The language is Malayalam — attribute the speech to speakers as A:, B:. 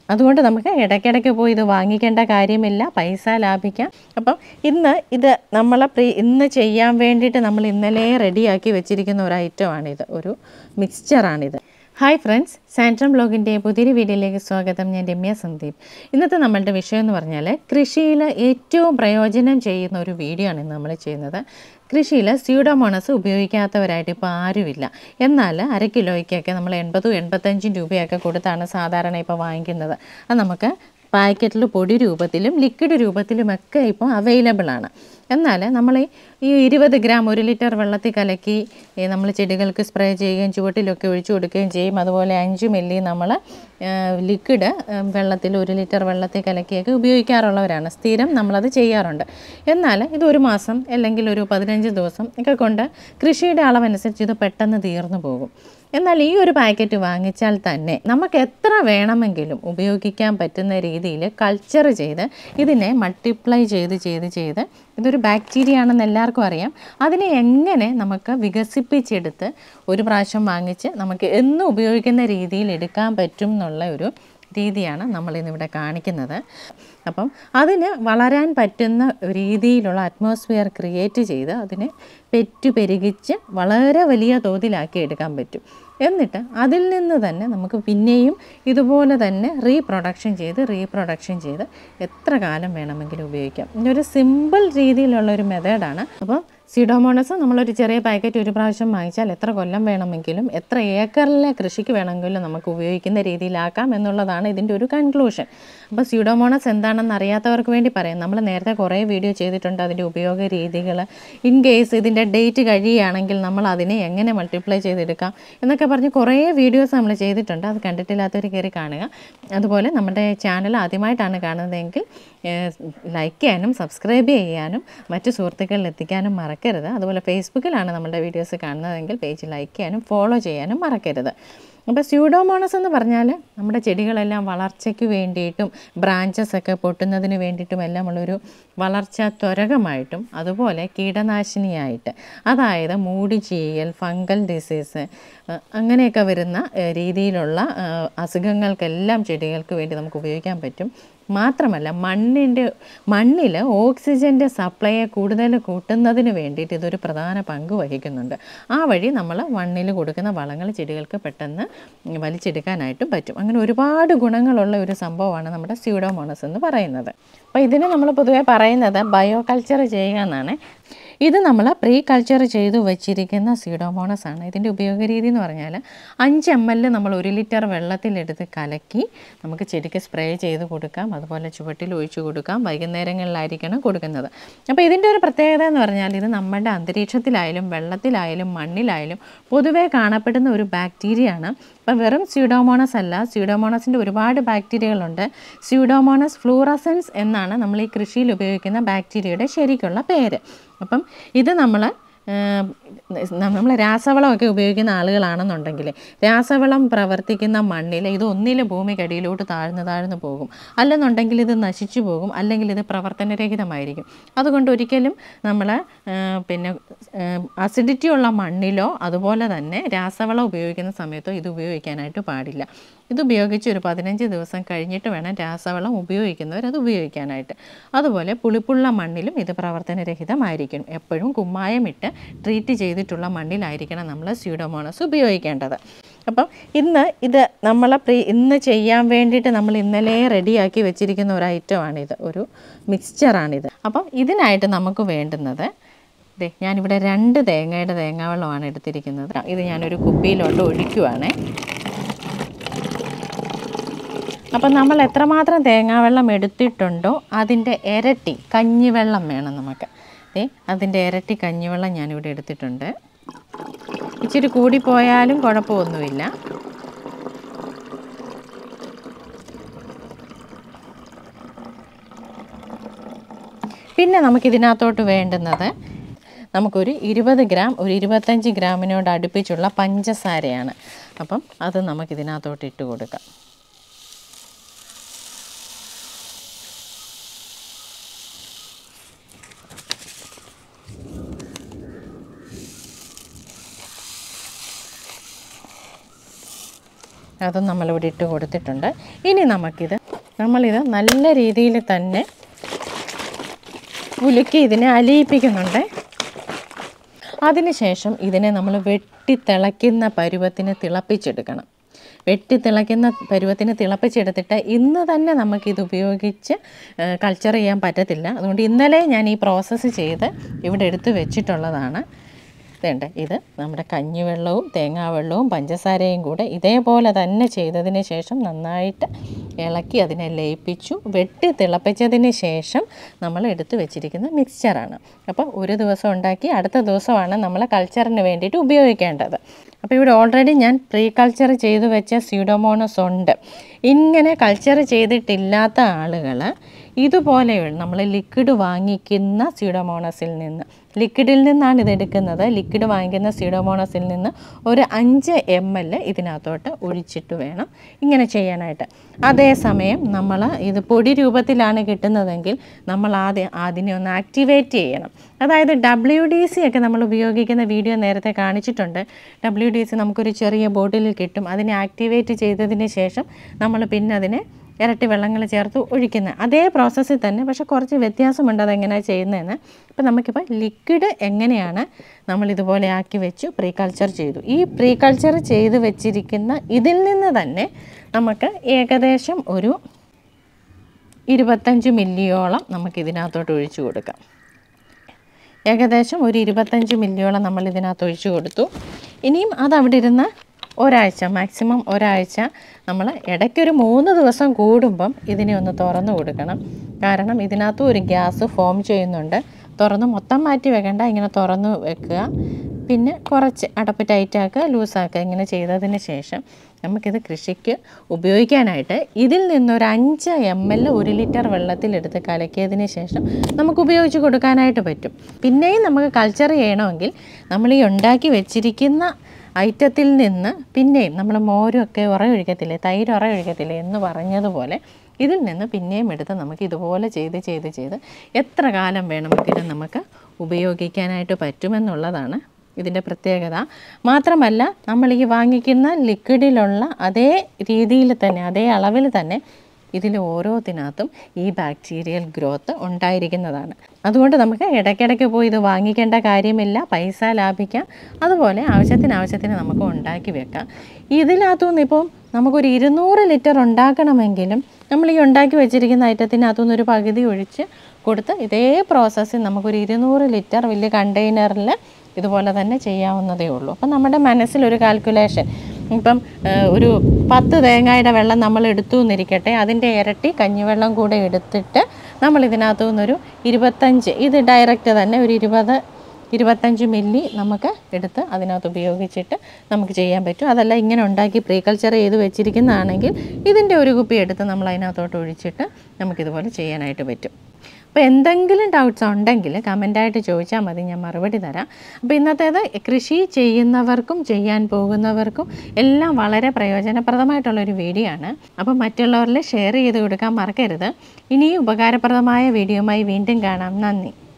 A: അതുകൊണ്ട് നമുക്ക് ഇടയ്ക്കിടയ്ക്ക് പോയി ഇത് വാങ്ങിക്കേണ്ട കാര്യമില്ല പൈസ ലാഭിക്കാം അപ്പം ഇന്ന് ഇത് നമ്മളെ പ്രീ ഇന്ന് ചെയ്യാൻ വേണ്ടിയിട്ട് നമ്മൾ ഇന്നലെ റെഡിയാക്കി വെച്ചിരിക്കുന്ന ഒരു ഐറ്റമാണിത് ഒരു മിക്സ്ചറാണിത് ഹായ് ഫ്രണ്ട്സ് സാൻട്രം ബ്ലോഗിൻ്റെ പുതിയൊരു വീഡിയോയിലേക്ക് സ്വാഗതം ഞാൻ രമ്യ സന്ദീപ് ഇന്നത്തെ നമ്മളുടെ വിഷയം എന്ന് പറഞ്ഞാൽ കൃഷിയിൽ ഏറ്റവും പ്രയോജനം ചെയ്യുന്ന ഒരു വീഡിയോ ആണ് ഇന്ന് നമ്മൾ ചെയ്യുന്നത് കൃഷിയിൽ സ്യൂഡോമോണസ് ഉപയോഗിക്കാത്തവരായിട്ട് ഇപ്പോൾ ആരുമില്ല എന്നാൽ അര കിലോയ്ക്കൊക്കെ നമ്മൾ എൺപതും എൺപത്തഞ്ചും രൂപയൊക്കെ കൊടുത്താണ് സാധാരണ ഇപ്പോൾ വാങ്ങിക്കുന്നത് അത് നമുക്ക് പാക്കറ്റിൽ പൊടി രൂപത്തിലും ലിക്വിഡ് രൂപത്തിലുമൊക്കെ ഇപ്പോൾ അവൈലബിൾ ആണ് എന്നാൽ നമ്മൾ ഈ ഇരുപത് ഗ്രാം ഒരു ലിറ്റർ വെള്ളത്തിൽ കലക്കി നമ്മൾ ചെടികൾക്ക് സ്പ്രേ ചെയ്യുകയും ചുവട്ടിലൊക്കെ ഒഴിച്ചു കൊടുക്കുകയും ചെയ്യും അതുപോലെ അഞ്ച് മില്ലി നമ്മൾ ലിക്വിഡ് വെള്ളത്തിൽ ഒരു ലിറ്റർ വെള്ളത്തിൽ കലക്കിയൊക്കെ ഉപയോഗിക്കാറുള്ളവരാണ് സ്ഥിരം നമ്മളത് ചെയ്യാറുണ്ട് എന്നാൽ ഇത് ഒരു മാസം അല്ലെങ്കിൽ ഒരു പതിനഞ്ച് ദിവസം ഒക്കെ കൊണ്ട് കൃഷിയുടെ അളവനുസരിച്ച് ഇത് പെട്ടെന്ന് തീർന്നു പോകും എന്നാൽ ഈ ഒരു പാക്കറ്റ് വാങ്ങിച്ചാൽ തന്നെ നമുക്ക് എത്ര വേണമെങ്കിലും ഉപയോഗിക്കാൻ പറ്റുന്ന രീതിയിൽ കൾച്ചർ ചെയ്ത് ഇതിനെ മൾട്ടിപ്ലൈ ചെയ്ത് ചെയ്ത് ചെയ്ത് ഇതൊരു ബാക്ടീരിയ ആണെന്ന് എല്ലാവർക്കും അറിയാം അതിനെ എങ്ങനെ നമുക്ക് വികസിപ്പിച്ചെടുത്ത് ഒരു പ്രാവശ്യം വാങ്ങിച്ച് നമുക്ക് എന്നും ഉപയോഗിക്കുന്ന രീതിയിൽ എടുക്കാൻ പറ്റും എന്നുള്ള ഒരു രീതിയാണ് നമ്മളിന്നിവിടെ കാണിക്കുന്നത് അപ്പം അതിന് വളരാൻ പറ്റുന്ന രീതിയിലുള്ള അറ്റ്മോസ്ഫിയർ ക്രിയേറ്റ് ചെയ്ത് അതിനെ പെറ്റു പെരുകിച്ച് വളരെ വലിയ തോതിലാക്കി എടുക്കാൻ പറ്റും എന്നിട്ട് അതിൽ നിന്ന് തന്നെ നമുക്ക് പിന്നെയും ഇതുപോലെ തന്നെ റീപ്രൊഡക്ഷൻ ചെയ്ത് റീപ്രൊഡക്ഷൻ ചെയ്ത് എത്ര കാലം വേണമെങ്കിലും ഉപയോഗിക്കാം ഇതൊരു സിമ്പിൾ രീതിയിലുള്ള ഒരു മെത്തേഡാണ് അപ്പോൾ സിഡോമോണസ് നമ്മളൊരു ചെറിയ പാക്കറ്റ് ഒരു പ്രാവശ്യം വാങ്ങിച്ചാൽ എത്ര കൊല്ലം വേണമെങ്കിലും എത്ര ഏക്കറിലെ കൃഷിക്ക് വേണമെങ്കിലും നമുക്ക് ഉപയോഗിക്കുന്ന രീതിയിലാക്കാം എന്നുള്ളതാണ് ഇതിൻ്റെ ഒരു കൺക്ലൂഷൻ അപ്പോൾ സ്യൂഡോമോണസ് എന്താണെന്ന് അറിയാത്തവർക്ക് വേണ്ടി പറയാം നമ്മൾ നേരത്തെ കുറേ വീഡിയോ ചെയ്തിട്ടുണ്ട് അതിൻ്റെ ഉപയോഗ രീതികൾ ഇൻ കേസ് ഇതിൻ്റെ ഡേറ്റ് കഴിയുകയാണെങ്കിൽ നമ്മൾ അതിനെ എങ്ങനെ മൾട്ടിപ്ലൈ ചെയ്തെടുക്കാം എന്നൊക്കെ പറഞ്ഞ് കുറേ വീഡിയോസ് നമ്മൾ ചെയ്തിട്ടുണ്ട് അത് കണ്ടിട്ടില്ലാത്തവർ കയറി കാണുക അതുപോലെ നമ്മുടെ ചാനൽ ആദ്യമായിട്ടാണ് കാണുന്നതെങ്കിൽ ലൈക്ക് ചെയ്യാനും സബ്സ്ക്രൈബ് ചെയ്യാനും മറ്റു സുഹൃത്തുക്കളിൽ എത്തിക്കാനും മറക്കരുത് അതുപോലെ ഫേസ്ബുക്കിലാണ് നമ്മുടെ വീഡിയോസ് കാണുന്നതെങ്കിൽ പേജ് ലൈക്ക് ചെയ്യാനും ഫോളോ ചെയ്യാനും മറക്കരുത് അപ്പോൾ സ്യൂഡോമോണസ് എന്ന് പറഞ്ഞാൽ നമ്മുടെ ചെടികളെല്ലാം വളർച്ചയ്ക്ക് വേണ്ടിയിട്ടും ബ്രാഞ്ചസ് ഒക്കെ പൊട്ടുന്നതിന് വേണ്ടിയിട്ടും എല്ലാം ഉള്ളൊരു വളർച്ച ത്വരകമായിട്ടും അതുപോലെ കീടനാശിനിയായിട്ട് അതായത് മൂടി ചീയൽ ഫംഗൽ ഡിസീസ് അങ്ങനെയൊക്കെ വരുന്ന രീതിയിലുള്ള അസുഖങ്ങൾക്കെല്ലാം ചെടികൾക്ക് വേണ്ടി നമുക്ക് ഉപയോഗിക്കാൻ പറ്റും മാത്രമല്ല മണ്ണിൻ്റെ മണ്ണിൽ ഓക്സിജൻ്റെ സപ്ലൈയെ കൂടുതൽ കൂട്ടുന്നതിന് വേണ്ടിയിട്ട് ഇതൊരു പ്രധാന പങ്ക് വഹിക്കുന്നുണ്ട് ആ വഴി നമ്മൾ മണ്ണിൽ കൊടുക്കുന്ന വളങ്ങൾ ചെടികൾക്ക് പെട്ടെന്ന് വലിച്ചെടുക്കാനായിട്ടും പറ്റും അങ്ങനെ ഒരുപാട് ഗുണങ്ങളുള്ള ഒരു സംഭവമാണ് നമ്മുടെ സ്യൂഡോമോണസ് എന്ന് പറയുന്നത് അപ്പോൾ ഇതിന് നമ്മൾ പൊതുവേ പറയുന്നത് ബയോ കൾച്ചർ ചെയ്യുക എന്നാണ് ഇത് നമ്മൾ പ്രീ കൾച്ചർ ചെയ്തു വച്ചിരിക്കുന്ന സീഡോമോണസ് ആണ് ഇതിൻ്റെ ഉപയോഗ രീതി എന്ന് പറഞ്ഞാൽ അഞ്ച് എം എൽ നമ്മൾ ഒരു ലിറ്റർ വെള്ളത്തിലെടുത്ത് കലക്കി നമുക്ക് ചെടിക്ക് സ്പ്രേ ചെയ്ത് കൊടുക്കാം അതുപോലെ ചുവട്ടിൽ ഒഴിച്ചു കൊടുക്കാം വൈകുന്നേരങ്ങളിലായിരിക്കണം കൊടുക്കുന്നത് അപ്പോൾ ഇതിൻ്റെ ഒരു പ്രത്യേകത എന്ന് പറഞ്ഞാൽ ഇത് നമ്മുടെ അന്തരീക്ഷത്തിലായാലും വെള്ളത്തിലായാലും മണ്ണിലായാലും പൊതുവേ കാണപ്പെടുന്ന ഒരു ബാക്ടീരിയ ആണ് അപ്പം വെറും സ്യൂഡോമോണസ് അല്ല സ്യൂഡോമോണസിൻ്റെ ഒരുപാട് ബാക്ടീരിയകളുണ്ട് സ്യൂഡോമോണസ് ഫ്ലൂറസൻസ് എന്നാണ് നമ്മൾ ഈ കൃഷിയിൽ ഉപയോഗിക്കുന്ന ബാക്ടീരിയയുടെ ശരിക്കുള്ള പേര് അപ്പം ഇത് നമ്മൾ നമ്മൾ രാസവളമൊക്കെ ഉപയോഗിക്കുന്ന ആളുകളാണെന്നുണ്ടെങ്കിൽ രാസവളം പ്രവർത്തിക്കുന്ന മണ്ണിൽ ഇത് ഒന്നിലെ ഭൂമിക്കടിയിലോട്ട് താഴ്ന്നു താഴ്ന്നു പോകും അല്ലെന്നുണ്ടെങ്കിൽ ഇത് നശിച്ചു പോകും അല്ലെങ്കിൽ ഇത് പ്രവർത്തനരഹിതമായിരിക്കും അതുകൊണ്ട് ഒരിക്കലും നമ്മൾ പിന്നെ അസിഡിറ്റി ഉള്ള മണ്ണിലോ അതുപോലെ തന്നെ രാസവളം ഉപയോഗിക്കുന്ന സമയത്തോ ഇത് ഉപയോഗിക്കാനായിട്ട് പാടില്ല ഇത് ഉപയോഗിച്ച് ഒരു പതിനഞ്ച് ദിവസം കഴിഞ്ഞിട്ട് വേണം രാസവളം ഉപയോഗിക്കുന്നവർ അത് ഉപയോഗിക്കാനായിട്ട് അതുപോലെ പുളിപ്പുള്ള മണ്ണിലും ഇത് പ്രവർത്തനരഹിതമായിരിക്കും എപ്പോഴും കുമ്മായമിട്ട് ട്രീറ്റ് ചെയ്തിട്ടുള്ള മണ്ണിലായിരിക്കണം നമ്മൾ സ്യൂഡോമോണസ് ഉപയോഗിക്കേണ്ടത് അപ്പം ഇന്ന് ഇത് നമ്മളെ പ്രീ ഇന്ന് ചെയ്യാൻ വേണ്ടിയിട്ട് നമ്മൾ ഇന്നലെ റെഡിയാക്കി വെച്ചിരിക്കുന്ന ഒരു ഐറ്റമാണിത് ഒരു മിക്സ്ചറാണിത് അപ്പം ഇതിനായിട്ട് നമുക്ക് വേണ്ടുന്നത് ദേ ഞാനിവിടെ രണ്ട് തേങ്ങയുടെ തേങ്ങാവെള്ളമാണ് എടുത്തിരിക്കുന്നത് ഇത് ഞാനൊരു കുപ്പിയിലോട്ട് ഒഴിക്കുവാണേ അപ്പം നമ്മൾ എത്രമാത്രം തേങ്ങാവെള്ളം എടുത്തിട്ടുണ്ടോ അതിൻ്റെ ഇരട്ടി കഞ്ഞിവെള്ളം വേണം നമുക്ക് ഏ അതിൻ്റെ ഇരട്ടി കഞ്ഞിവെള്ളം ഞാനിവിടെ എടുത്തിട്ടുണ്ട് ഇച്ചിരി കൂടിപ്പോയാലും കുഴപ്പമൊന്നുമില്ല പിന്നെ നമുക്കിതിനകത്തോട്ട് വേണ്ടുന്നത് നമുക്കൊരു ഇരുപത് ഗ്രാം ഒരു ഇരുപത്തഞ്ച് ഗ്രാമിനോട് അടുപ്പിച്ചുള്ള പഞ്ചസാരയാണ് അപ്പം അത് നമുക്കിതിനകത്തോട്ട് ഇട്ട് കൊടുക്കാം അതും നമ്മളിവിടെ ഇട്ട് കൊടുത്തിട്ടുണ്ട് ഇനി നമുക്കിത് നമ്മളിത് നല്ല രീതിയിൽ തന്നെ ഉലുക്കി ഇതിനെ അലിയിപ്പിക്കുന്നുണ്ട് അതിനുശേഷം ഇതിനെ നമ്മൾ വെട്ടി തിളയ്ക്കുന്ന പരുവത്തിന് തിളപ്പിച്ചെടുക്കണം വെട്ടി തിളയ്ക്കുന്ന പരുവത്തിന് തിളപ്പിച്ചെടുത്തിട്ട് ഇന്ന് തന്നെ നമുക്കിത് ഉപയോഗിച്ച് കൾച്ചർ ചെയ്യാൻ പറ്റത്തില്ല അതുകൊണ്ട് ഇന്നലെ ഞാൻ ഈ പ്രോസസ്സ് ചെയ്ത് ഇവിടെ എടുത്ത് വെച്ചിട്ടുള്ളതാണ് ഇതേണ്ട ഇത് നമ്മുടെ കഞ്ഞിവെള്ളവും തേങ്ങാവെള്ളവും പഞ്ചസാരയും കൂടെ ഇതേപോലെ തന്നെ ചെയ്തതിന് ശേഷം നന്നായിട്ട് ഇളക്കി അതിനെ ലയിപ്പിച്ചു വെട്ടി തിളപ്പിച്ചതിന് ശേഷം നമ്മൾ എടുത്തു വെച്ചിരിക്കുന്ന മിക്സ്ചറാണ് അപ്പോൾ ഒരു ദിവസം ഉണ്ടാക്കി അടുത്ത ദിവസമാണ് നമ്മൾ കൾച്ചറിന് വേണ്ടിയിട്ട് ഉപയോഗിക്കേണ്ടത് അപ്പോൾ ഇവിടെ ഓൾറെഡി ഞാൻ പ്രീ കൾച്ചർ ചെയ്തു വെച്ച സ്യൂഡോമോണസ് ഉണ്ട് ഇങ്ങനെ കൾച്ചർ ചെയ്തിട്ടില്ലാത്ത ആളുകൾ ഇതുപോലെ നമ്മൾ ലിക്വിഡ് വാങ്ങിക്കുന്ന സ്യൂഡോമോണസിൽ നിന്ന് ലിക്വിഡിൽ നിന്നാണ് ഇത് എടുക്കുന്നത് ലിക്വിഡ് വാങ്ങിക്കുന്ന സ്യൂഡോമോണസിൽ നിന്ന് ഒരു അഞ്ച് എം എൽ ഇതിനകത്തോട്ട് ഒഴിച്ചിട്ട് വേണം ഇങ്ങനെ ചെയ്യാനായിട്ട് അതേസമയം നമ്മൾ ഇത് പൊടി രൂപത്തിലാണ് കിട്ടുന്നതെങ്കിൽ നമ്മൾ ആദ്യം അതിനെ ഒന്ന് ആക്ടിവേറ്റ് ചെയ്യണം അതായത് ഡബ്ല്യു ഡി സി ഒക്കെ നമ്മൾ ഉപയോഗിക്കുന്ന വീഡിയോ നേരത്തെ കാണിച്ചിട്ടുണ്ട് ഡബ്ല്യു ഡി സി നമുക്കൊരു ചെറിയ ബോട്ടിലിൽ കിട്ടും അതിനെ ആക്ടിവേറ്റ് ചെയ്തതിന് ശേഷം നമ്മൾ പിന്നെ അതിനെ ഇരട്ടി വെള്ളങ്ങൾ ചേർത്ത് ഒഴിക്കുന്നത് അതേ പ്രോസസ്സിൽ തന്നെ പക്ഷെ കുറച്ച് വ്യത്യാസമുണ്ട് അതെങ്ങനെയാണ് ചെയ്യുന്നതെന്ന് ഇപ്പം നമുക്കിപ്പോൾ ലിക്വിഡ് എങ്ങനെയാണ് നമ്മൾ ഇതുപോലെ ആക്കി വെച്ചു പ്രീ കൾച്ചർ ചെയ്തു ഈ പ്രീ കൾച്ചർ ചെയ്ത് വെച്ചിരിക്കുന്ന ഇതിൽ നിന്ന് തന്നെ നമുക്ക് ഏകദേശം ഒരു ഇരുപത്തഞ്ച് മില്ലിയോളം നമുക്ക് ഇതിനകത്തോട്ട് ഒഴിച്ചു കൊടുക്കാം ഏകദേശം ഒരു ഇരുപത്തഞ്ച് മില്ലിയോളം നമ്മൾ ഇതിനകത്ത് ഒഴിച്ചു കൊടുത്തു ഇനിയും അതവിടെ ഇരുന്ന് ഒരാഴ്ച മാക്സിമം ഒരാഴ്ച നമ്മൾ ഇടയ്ക്കൊരു മൂന്ന് ദിവസം കൂടുമ്പം ഇതിനെ ഒന്ന് തുറന്നു കൊടുക്കണം കാരണം ഇതിനകത്തും ഒരു ഗ്യാസ് ഫോം ചെയ്യുന്നുണ്ട് തുറന്ന് മൊത്തം മാറ്റി വെക്കണ്ട ഇങ്ങനെ തുറന്ന് വെക്കുക പിന്നെ കുറച്ച് അടപ്പ് ടൈറ്റാക്കുക ലൂസാക്കുക ഇങ്ങനെ ചെയ്തതിന് ശേഷം നമുക്കിത് കൃഷിക്ക് ഉപയോഗിക്കാനായിട്ട് ഇതിൽ നിന്നൊരു അഞ്ച് എം എൽ ഒരു ലിറ്റർ വെള്ളത്തിലെടുത്ത് കലക്കിയതിന് ശേഷം നമുക്ക് ഉപയോഗിച്ച് കൊടുക്കാനായിട്ട് പറ്റും പിന്നെയും നമുക്ക് കൾച്ചർ ചെയ്യണമെങ്കിൽ നമ്മൾ ഈ ഉണ്ടാക്കി വെച്ചിരിക്കുന്ന ഐറ്റത്തിൽ നിന്ന് പിന്നെയും നമ്മൾ മോരൊക്കെ ഉറയൊഴിക്കത്തില്ലേ തൈര് ഉറയൊഴിക്കത്തില്ലേ എന്ന് പറഞ്ഞതുപോലെ ഇതിൽ നിന്ന് പിന്നെയും എടുത്ത് നമുക്ക് ഇതുപോലെ ചെയ്ത് ചെയ്ത് ചെയ്ത് എത്ര കാലം വേണമെങ്കിലും നമുക്ക് ഉപയോഗിക്കാനായിട്ട് പറ്റുമെന്നുള്ളതാണ് ഇതിൻ്റെ പ്രത്യേകത മാത്രമല്ല നമ്മൾ ഈ വാങ്ങിക്കുന്ന ലിക്വിഡിലുള്ള അതേ രീതിയിൽ തന്നെ അതേ അളവിൽ തന്നെ ഇതിൽ ഓരോത്തിനകത്തും ഈ ബാക്ടീരിയൽ ഗ്രോത്ത് ഉണ്ടായിരിക്കുന്നതാണ് അതുകൊണ്ട് നമുക്ക് ഇടയ്ക്കിടയ്ക്ക് പോയി ഇത് വാങ്ങിക്കേണ്ട കാര്യമില്ല പൈസ ലാഭിക്കാം അതുപോലെ ആവശ്യത്തിന് ആവശ്യത്തിന് നമുക്ക് ഉണ്ടാക്കി വെക്കാം ഇതിനകത്തുനിന്ന് ഇപ്പം നമുക്കൊരു ഇരുന്നൂറ് ലിറ്റർ ഉണ്ടാക്കണമെങ്കിലും നമ്മൾ ഈ ഉണ്ടാക്കി വെച്ചിരിക്കുന്ന ഐറ്റത്തിനകത്തുനിന്ന് ഒരു പകുതി ഒഴിച്ച് കൊടുത്ത് ഇതേ പ്രോസസ്സിൽ നമുക്കൊരു ഇരുന്നൂറ് ലിറ്റർ വലിയ കണ്ടെയ്നറിൽ ഇതുപോലെ തന്നെ ചെയ്യാവുന്നതേ ഉള്ളൂ അപ്പം നമ്മുടെ മനസ്സിലൊരു കാൽക്കുലേഷൻ ഇപ്പം ഏഹ്, ഒരു പത്ത് തേങ്ങയുടെ വെള്ളം നമ്മൾ എടുത്തു എന്നിരിക്കട്ടെ അതിൻ്റെ ഇരട്ടി കഞ്ഞിവെള്ളം കൂടെ എടുത്തിട്ട് നമ്മൾ ഇതിനകത്തു നിന്നൊരു ഇരുപത്തഞ്ച് ഇത് ഡയറക്റ്റ് തന്നെ ഒരു ഇരുപത് ഇരുപത്തഞ്ച് മില്ലി നമുക്ക് എടുത്ത് അതിനകത്ത് ഉപയോഗിച്ചിട്ട് നമുക്ക് ചെയ്യാൻ പറ്റും അതല്ല ഇങ്ങനെ ഉണ്ടാക്കി പ്രീ കൾച്ചർ ചെയ്ത് വെച്ചിരിക്കുന്നതാണെങ്കിൽ ഇതിൻ്റെ ഒരു കുപ്പി എടുത്ത് നമ്മൾ അതിനകത്തോട്ട് ഒഴിച്ചിട്ട് നമുക്കിതുപോലെ ചെയ്യാനായിട്ട് പറ്റും അപ്പോൾ എന്തെങ്കിലും ഡൗട്ട്സ് ഉണ്ടെങ്കിൽ കമൻ്റായിട്ട് ചോദിച്ചാൽ മതി ഞാൻ മറുപടി തരാം അപ്പോൾ ഇന്നത്തേത് കൃഷി ചെയ്യുന്നവർക്കും ചെയ്യാൻ പോകുന്നവർക്കും എല്ലാം വളരെ പ്രയോജനപ്രദമായിട്ടുള്ളൊരു വീഡിയോ ആണ് അപ്പോൾ മറ്റുള്ളവരിൽ ഷെയർ ചെയ്ത് കൊടുക്കാൻ മറക്കരുത് ഇനിയും ഉപകാരപ്രദമായ വീഡിയോയുമായി വീണ്ടും കാണാം നന്ദി